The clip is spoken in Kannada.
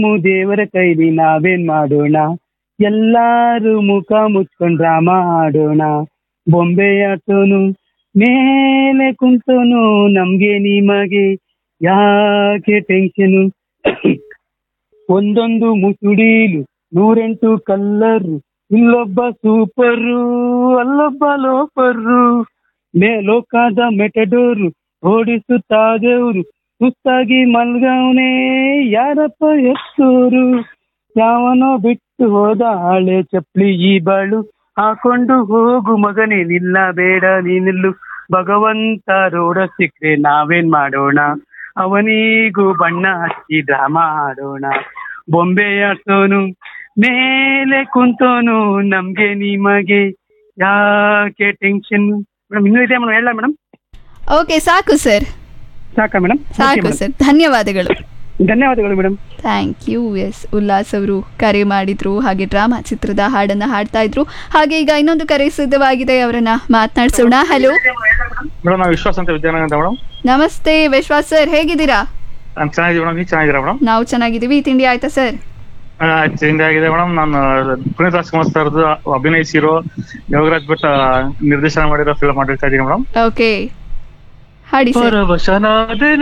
ದೇವರ ಕೈಲಿ ನಾವೇನ್ ಮಾಡೋಣ ಎಲ್ಲಾರು ಮುಖ ಮುಚ್ಕೊಂಡ್ ಡ್ರಾಮ ಆಡೋಣ ಬೊಂಬೆಯಾಟೋನು ಮೇಲೆ ಕುಂತೋನು ನಮ್ಗೆ ನಿಮಗೆ ಯಾಕೆ ಟೆನ್ಷನು ಒಂದೊಂದು ಮುಸುಡೀಲು ನೂರೆಂಟು ಕಲ್ಲರು ಇಲ್ಲೊಬ್ಬ ಸೂಪರು ಅಲ್ಲೊಬ್ಬ ಲೋಪರು ಮೇ ಲೋಕದ ಮೆಟಡೋರು ಓಡಿಸುತ್ತಾ ದೇವ್ರು ಸುಸ್ತಾಗಿ ಮಲ್ಗವನೇ ಯಾರಪ್ಪ ಎತ್ತೂರು ಯಾವನೋ ಬಿಟ್ಟು ಹೋದ ಹಳೆ ಚಪ್ಲಿ ಈ ಬಾಳು ಹಾಕೊಂಡು ಹೋಗು ಮಗನೇ ನಿಲ್ಲ ಬೇಡ ನೀನಿಲ್ಲು ಭಗವಂತ ರೋಡ ಸಿಕ್ರೆ ನಾವೇನ್ ಮಾಡೋಣ ಅವನಿಗೂ ಬಣ್ಣ ಹಚ್ಚಿ ಡ್ರಾಮಾ ಆಡೋಣ ಬೊಂಬೆಯಾಟೋನು ಮೇಲೆ ಕುಂತೋನು ನಮ್ಗೆ ನಿಮಗೆ ಯಾಕೆ ಟೆನ್ಷನ್ ಮೇಡಮ್ ಇನ್ನೂ ಇದೆ ಮೇಡಮ್ ಹೇಳ ಮೇಡಮ್ ಓಕೆ ಸಾಕು ಸರ್ ಸಾಕಾ ಮೇಡಮ್ ಸಾಕು ಸರ್ ಧನ್ಯವಾದಗಳು ಧನ್ಯವಾದಗಳು madam thank you yes Ullas ಅವರು ಕರೆ ಮಾಡಿದ್ರು ಹಾಗೆ ಡ್ರಾಮಾ ಚಿತ್ರದ ಹಾಡನ್ನ ಹಾಡ್ತಾ ಇದ್ರು ಹಾಗೆ ಈಗ ಇನ್ನೊಂದು ಕರೆ ಸಿದ್ಧವಾಗಿದೆ ಅವರನ್ನ ಮಾತನಾಡಿಸೋಣ ಹಲೋ ಮೇಡಮ್ ನಾವು ವಿಶ್ವಾಸ ಅಂತ ವಿದ್ಯಾನಗರ ಅಂತ ಮೇಡಮ್ ನಮಸ್ತೆ ವಿಶ್ವಾಸ್ ಸರ್ ಹೇಗಿದ್ದೀರಾ ನಾನು ಚೆನ್ನಾಗಿದ್ದೀವಿ ಮೇಡಮ್ ನೀವು ಚೆನ್ನಾಗಿದ್ದೀರಾ ಮೇಡಮ್ ನಾವು ಚೆನ್ನಾಗಿದ್ದೀವಿ ತಿಂಡಿ ಆಯ್ತಾ ಸರ್ ಚೇಂಜ್ ಆಗಿದೆ ಮೇಡಮ್ ನಾನು ಪುನೀತ್ ರಾಜ್ಕುಮಾರ್ ಸರ್ದು ಅಭಿನಯಿಸಿರೋ ಯೋಗರಾಜ್ ಭಟ್ ನಿರ್ದೇಶನ ಮಾಡಿರೋ ಫಿಲ್ಮ್ ಮಾಡಿರ್ತಾ ಇದ್ದೀನಿ ಮೇಡಮ್ ಓಕೆ ಹಾಡಿ ಸರ್ ಪರವಶನಾದೆ